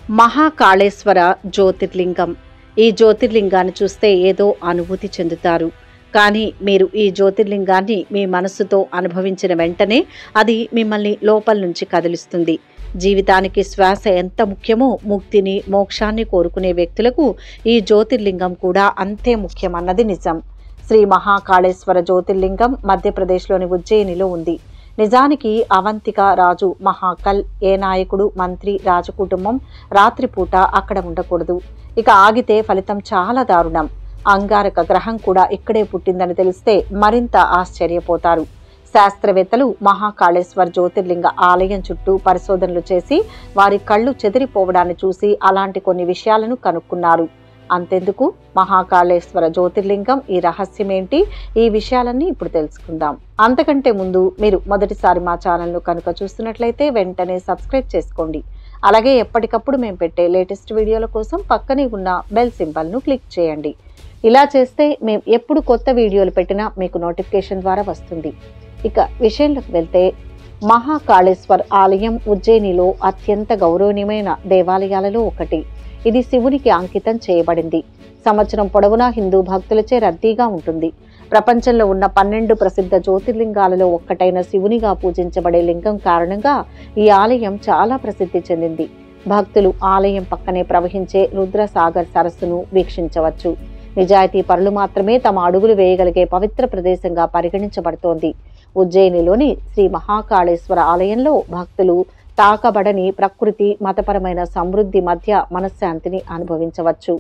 మహాకాళేశ్వర జ్యోతిర్లింగం ఈ జ్యోతిర్లింగాన్ని చూస్తే ఏదో అనుభూతి చెందుతారు కానీ మీరు ఈ జ్యోతిర్లింగాన్ని మీ మనస్సుతో అనుభవించిన వెంటనే అది మిమ్మల్ని లోపల నుంచి కదిలిస్తుంది జీవితానికి శ్వాస ఎంత ముఖ్యమో ముక్తిని మోక్షాన్ని కోరుకునే వ్యక్తులకు ఈ జ్యోతిర్లింగం కూడా అంతే ముఖ్యమన్నది నిజం శ్రీ మహాకాళేశ్వర జ్యోతిర్లింగం మధ్యప్రదేశ్లోని ఉజ్జయినిలో ఉంది నిజానికి అవంతిక రాజు మహాకల్ ఏ నాయకుడు మంత్రి రాజకుటుంబం రాత్రిపూట అక్కడ ఉండకూడదు ఇక ఆగితే ఫలితం చాలా దారుణం అంగారక గ్రహం కూడా ఇక్కడే పుట్టిందని తెలిస్తే మరింత ఆశ్చర్యపోతారు శాస్త్రవేత్తలు మహాకాళేశ్వర్ జ్యోతిర్లింగ ఆలయం చుట్టూ పరిశోధనలు చేసి వారి కళ్ళు చెదిరిపోవడాన్ని చూసి అలాంటి కొన్ని విషయాలను కనుక్కున్నారు అంతెందుకు మహాకాళేశ్వర జ్యోతిర్లింగం ఈ రహస్యమేంటి ఈ విషయాలన్నీ ఇప్పుడు తెలుసుకుందాం అంతకంటే ముందు మీరు మొదటిసారి మా ఛానల్ను కనుక చూస్తున్నట్లయితే వెంటనే సబ్స్క్రైబ్ చేసుకోండి అలాగే ఎప్పటికప్పుడు మేము పెట్టే లేటెస్ట్ వీడియోల కోసం పక్కనే ఉన్న బెల్ సింబల్ను క్లిక్ చేయండి ఇలా చేస్తే మేము ఎప్పుడు కొత్త వీడియోలు పెట్టినా మీకు నోటిఫికేషన్ ద్వారా వస్తుంది ఇక విషయంలోకి వెళ్తే మహాకాళేశ్వర్ ఆలయం ఉజ్జయినిలో అత్యంత గౌరవనీయమైన దేవాలయాలలో ఒకటి ఇది శివునికి అంకితం చేయబడింది సంవత్సరం పొడవునా హిందూ భక్తులచే రద్దీగా ఉంటుంది ప్రపంచంలో ఉన్న పన్నెండు ప్రసిద్ధ జ్యోతిర్లింగాలలో ఒక్కటైన శివునిగా పూజించబడే లింగం కారణంగా ఈ ఆలయం చాలా ప్రసిద్ధి చెందింది భక్తులు ఆలయం పక్కనే ప్రవహించే రుద్రసాగర్ సరస్సును వీక్షించవచ్చు నిజాయితీ పరులు మాత్రమే తమ అడుగులు వేయగలిగే పవిత్ర ప్రదేశంగా పరిగణించబడుతోంది ఉజ్జయినిలోని శ్రీ మహాకాళేశ్వర ఆలయంలో భక్తులు తాకబడని ప్రకృతి మతపరమైన సమృద్ధి మధ్య మనశ్శాంతిని అనుభవించవచ్చు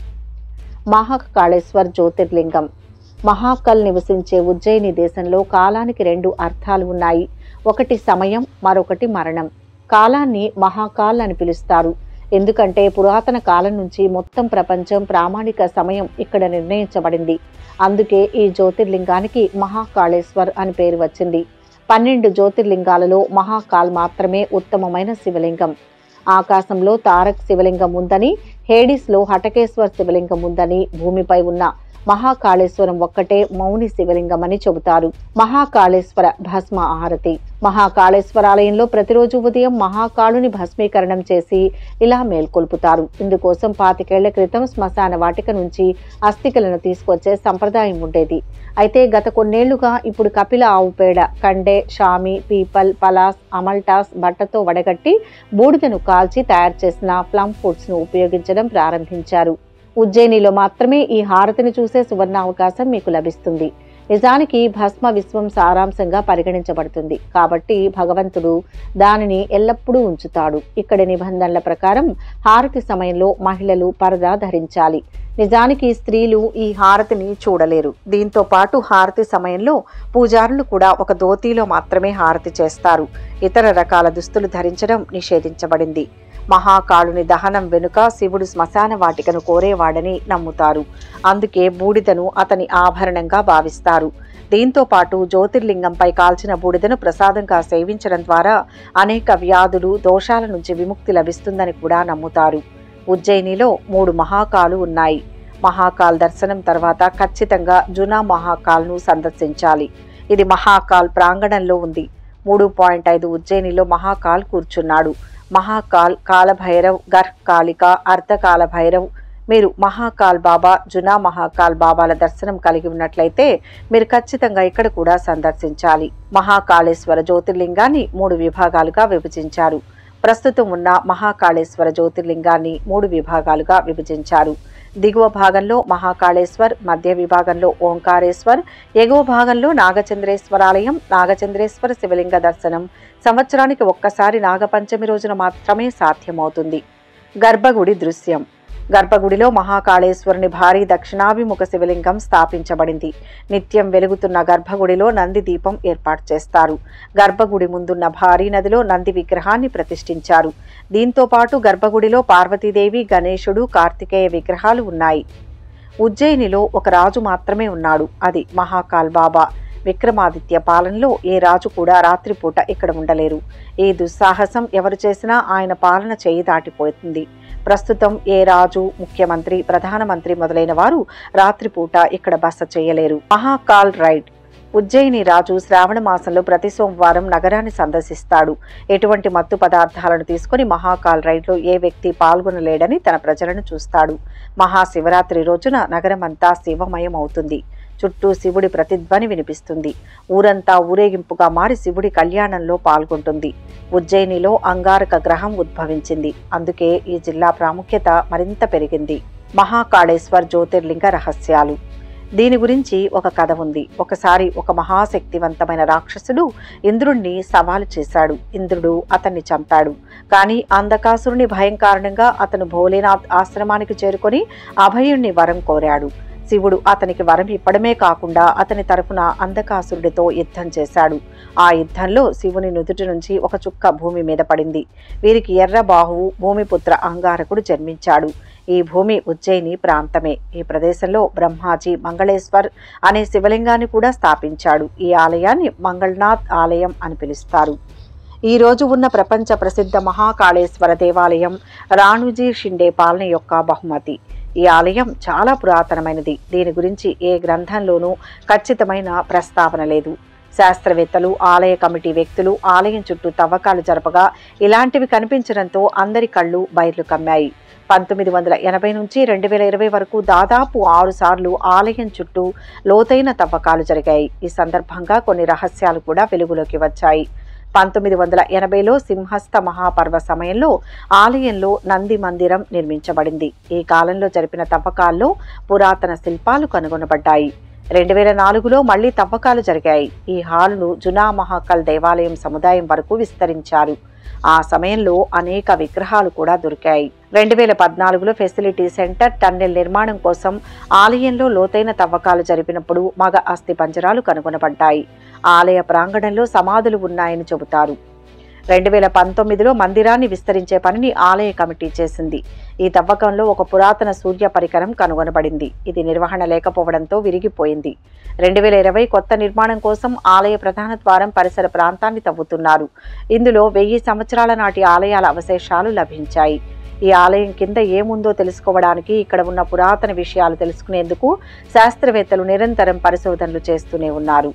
మహాకాళేశ్వర్ జ్యోతిర్లింగం మహాకల్ నివసించే ఉజ్జయిని దేశంలో కాలానికి రెండు అర్థాలు ఉన్నాయి ఒకటి సమయం మరొకటి మరణం కాలాన్ని మహాకాల్ అని పిలుస్తారు ఎందుకంటే పురాతన కాలం నుంచి మొత్తం ప్రపంచం ప్రామాణిక సమయం ఇక్కడ నిర్ణయించబడింది అందుకే ఈ జ్యోతిర్లింగానికి మహాకాళేశ్వర్ అని పేరు వచ్చింది పన్నెండు జ్యోతిర్లింగాలలో మహాకాల్ మాత్రమే ఉత్తమమైన శివలింగం ఆకాశంలో తారక్ శివలింగం ఉందని హేడిస్లో హటకేశ్వర్ శివలింగం ఉందని భూమిపై ఉన్న మహాకాళేశ్వరం ఒక్కటే మౌని శివలింగం అని చెబుతారు మహాకాళేశ్వర భస్మ ఆరతి మహాకాళేశ్వరాలయంలో ప్రతిరోజు ఉదయం మహాకాళుని భస్మీకరణం చేసి ఇలా మేల్కొల్పుతారు ఇందుకోసం పాతికేళ్ల క్రితం శ్మశాన వాటిక నుంచి అస్థికలను తీసుకొచ్చే సంప్రదాయం ఉండేది అయితే గత కొన్నేళ్లుగా ఇప్పుడు కపిల ఆవు పేడ కండే షామి పీపల్ పలాస్ అమల్టాస్ బట్టతో వడగట్టి బూడిదను కాల్చి తయారు చేసిన ప్లమ్ ఫుడ్స్ ను ఉపయోగించడం ప్రారంభించారు ఉజ్జయినిలో మాత్రమే ఈ హారతిని చూసే సువర్ణ అవకాశం మీకు లభిస్తుంది నిజానికి భస్మ విశ్వం సారాంశంగా పరిగణించబడుతుంది కాబట్టి భగవంతుడు దానిని ఎల్లప్పుడూ ఉంచుతాడు ఇక్కడి నిబంధనల ప్రకారం హారతి సమయంలో మహిళలు పరదా ధరించాలి నిజానికి స్త్రీలు ఈ హారతిని చూడలేరు దీంతో పాటు హారతి సమయంలో పూజారులు కూడా ఒక ధోతీలో మాత్రమే హారతి చేస్తారు ఇతర రకాల దుస్తులు ధరించడం నిషేధించబడింది మహాకాళుని దహనం వెనుక శివుడు శ్మశాన వాటికను కోరేవాడని నమ్ముతారు అందుకే బూడిదను అతని ఆభరణంగా భావిస్తారు దీంతో పాటు జ్యోతిర్లింగంపై కాల్చిన బూడిదను ప్రసాదంగా సేవించడం ద్వారా అనేక వ్యాధులు దోషాల నుంచి విముక్తి లభిస్తుందని కూడా నమ్ముతారు ఉజ్జయినిలో మూడు మహాకాలు ఉన్నాయి మహాకాల్ దర్శనం తర్వాత ఖచ్చితంగా జునా మహాకాల్ను సందర్శించాలి ఇది మహాకాల్ ప్రాంగణంలో ఉంది మూడు పాయింట్ ఐదు ఉజ్జయినిలో మహాకాల్ కూర్చున్నాడు మహాకాల్ కాలభైరవ్ గర్హ్ కాళిక అర్ధకాల భైరవ్ మీరు మహాకాల్ బాబా జునా మహాకాల్ బాబాల దర్శనం కలిగి ఉన్నట్లయితే మీరు ఖచ్చితంగా ఇక్కడ కూడా సందర్శించాలి మహాకాళేశ్వర జ్యోతిర్లింగాన్ని మూడు విభాగాలుగా విభజించారు ప్రస్తుతం ఉన్న మహాకాళేశ్వర జ్యోతిర్లింగాన్ని మూడు విభాగాలుగా విభజించారు దిగువ భాగంలో మహాకాళేశ్వర్ మధ్య విభాగంలో ఓంకారేశ్వర్ ఎగువ భాగంలో నాగచంద్రేశ్వరాలయం నాగచంద్రేశ్వర శివలింగ దర్శనం సంవత్సరానికి ఒక్కసారి నాగపంచమి రోజున మాత్రమే సాధ్యమవుతుంది గర్భగుడి దృశ్యం గర్భగుడిలో మహాకాళేశ్వరుని భారీ దక్షిణాభిముఖ శివలింగం స్థాపించబడింది నిత్యం వెలుగుతున్న గర్భగుడిలో నంది దీపం ఏర్పాటు చేస్తారు గర్భగుడి ముందున్న భారీ నదిలో నంది విగ్రహాన్ని ప్రతిష్ఠించారు దీంతో పాటు గర్భగుడిలో పార్వతీదేవి గణేశుడు కార్తికేయ విగ్రహాలు ఉన్నాయి ఉజ్జయినిలో ఒక రాజు మాత్రమే ఉన్నాడు అది మహాకాల్ బాబా విక్రమాదిత్య పాలనలో ఏ రాజు కూడా రాత్రిపూట ఇక్కడ ఉండలేరు ఈ దుస్సాహసం ఎవరు చేసినా ఆయన పాలన చేయి దాటిపోతుంది ప్రస్తుతం ఏ రాజు ముఖ్యమంత్రి ప్రధానమంత్రి మొదలైన వారు రాత్రిపూట ఇక్కడ బస చేయలేరు మహాకాల్ రైడ్ ఉజ్జయిని రాజు శ్రావణ మాసంలో ప్రతి సోమవారం నగరాన్ని సందర్శిస్తాడు ఎటువంటి మత్తు పదార్థాలను తీసుకుని మహాకాల్ రైడ్లో ఏ వ్యక్తి పాల్గొనలేడని తన ప్రజలను చూస్తాడు మహాశివరాత్రి రోజున నగరమంతా శివమయం అవుతుంది చుట్టూ శివుడి ప్రతిధ్వని వినిపిస్తుంది ఊరంతా ఊరేగింపుగా మారి శివుడి కళ్యాణంలో పాల్గొంటుంది ఉజ్జయినిలో అంగారక గ్రహం ఉద్భవించింది అందుకే ఈ జిల్లా ప్రాముఖ్యత మరింత పెరిగింది మహాకాళేశ్వర్ జ్యోతిర్లింగ రహస్యాలు దీని గురించి ఒక కథ ఉంది ఒకసారి ఒక మహాశక్తివంతమైన రాక్షసుడు ఇంద్రుణ్ణి సవాలు చేశాడు ఇంద్రుడు అతన్ని చంపాడు కానీ అంధకాసురుని భయం కారణంగా అతను భోలేనాథ్ ఆశ్రమానికి చేరుకొని అభయుణ్ణి వరం కోరాడు శివుడు అతనికి వరం ఇప్పడమే కాకుండా అతని తరఫున అంధకాసురుడితో యుద్ధం చేశాడు ఆ యుద్ధంలో శివుని నుదుటి నుంచి ఒక చుక్క భూమి మీద పడింది వీరికి ఎర్ర బాహువు భూమిపుత్ర అంగారకుడు జన్మించాడు ఈ భూమి ఉజ్జయిని ప్రాంతమే ఈ ప్రదేశంలో బ్రహ్మాజీ మంగళేశ్వర్ అనే శివలింగాన్ని కూడా స్థాపించాడు ఈ ఆలయాన్ని మంగళనాథ్ ఆలయం అని పిలుస్తారు ఈ రోజు ఉన్న ప్రపంచ ప్రసిద్ధ మహాకాళేశ్వర దేవాలయం రాణుజీ షిండే పాలన యొక్క బహుమతి ఈ ఆలయం చాలా పురాతనమైనది దీని గురించి ఏ గ్రంథంలోనూ ఖచ్చితమైన ప్రస్తావన లేదు శాస్త్రవేత్తలు ఆలయ కమిటీ వ్యక్తులు ఆలయం చుట్టూ తవ్వకాలు జరపగా ఇలాంటివి కనిపించడంతో అందరి కళ్ళు బయర్లు కమ్మాయి పంతొమ్మిది వందల ఎనభై నుంచి రెండు వేల ఇరవై వరకు దాదాపు ఆరు సార్లు ఆలయం చుట్టూ లోతైన తవ్వకాలు జరిగాయి ఈ సందర్భంగా కొన్ని రహస్యాలు కూడా వెలుగులోకి వచ్చాయి పంతొమ్మిది వందల ఎనభైలో సింహస్థ మహాపర్వ సమయంలో ఆలయంలో నంది మందిరం నిర్మించబడింది ఈ కాలంలో జరిపిన తవ్వకాల్లో పురాతన శిల్పాలు కనుగొనబడ్డాయి రెండు వేల నాలుగులో మళ్లీ తవ్వకాలు జరిగాయి ఈ హాలును జునా మహాకల్ దేవాలయం సముదాయం వరకు విస్తరించారు ఆ సమయంలో అనేక విగ్రహాలు కూడా దొరికాయి రెండు వేల పద్నాలుగులో ఫెసిలిటీ సెంటర్ టన్నెల్ నిర్మాణం కోసం ఆలయంలో లోతైన తవ్వకాలు జరిపినప్పుడు మగ అస్థి పంజరాలు కనుగొనబడ్డాయి ఆలయ ప్రాంగణంలో సమాధులు ఉన్నాయని చెబుతారు రెండు వేల పంతొమ్మిదిలో మందిరాన్ని విస్తరించే పనిని ఆలయ కమిటీ చేసింది ఈ తవ్వకంలో ఒక పురాతన సూర్య పరికరం కనుగొనబడింది ఇది నిర్వహణ లేకపోవడంతో విరిగిపోయింది రెండు వేల ఇరవై కొత్త నిర్మాణం కోసం ఆలయ ప్రధాన ద్వారం పరిసర ప్రాంతాన్ని తవ్వుతున్నారు ఇందులో వెయ్యి సంవత్సరాల నాటి ఆలయాల అవశేషాలు లభించాయి ఈ ఆలయం కింద ఏముందో తెలుసుకోవడానికి ఇక్కడ ఉన్న పురాతన విషయాలు తెలుసుకునేందుకు శాస్త్రవేత్తలు నిరంతరం పరిశోధనలు చేస్తూనే ఉన్నారు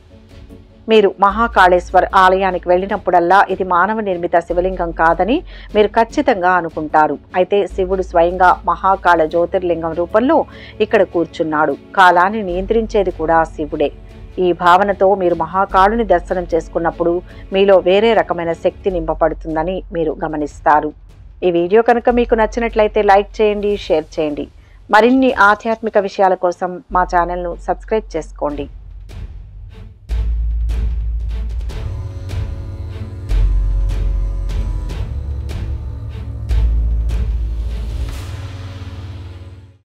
మీరు మహాకాళేశ్వర్ ఆలయానికి వెళ్ళినప్పుడల్లా ఇది మానవ నిర్మిత శివలింగం కాదని మీరు ఖచ్చితంగా అనుకుంటారు అయితే శివుడు స్వయంగా మహాకాళ జ్యోతిర్లింగం రూపంలో ఇక్కడ కూర్చున్నాడు కాలాన్ని నియంత్రించేది కూడా శివుడే ఈ భావనతో మీరు మహాకాళుని దర్శనం చేసుకున్నప్పుడు మీలో వేరే రకమైన శక్తి నింపబడుతుందని మీరు గమనిస్తారు ఈ వీడియో కనుక మీకు నచ్చినట్లయితే లైక్ చేయండి షేర్ చేయండి మరిన్ని ఆధ్యాత్మిక విషయాల కోసం మా ఛానల్ను సబ్స్క్రైబ్ చేసుకోండి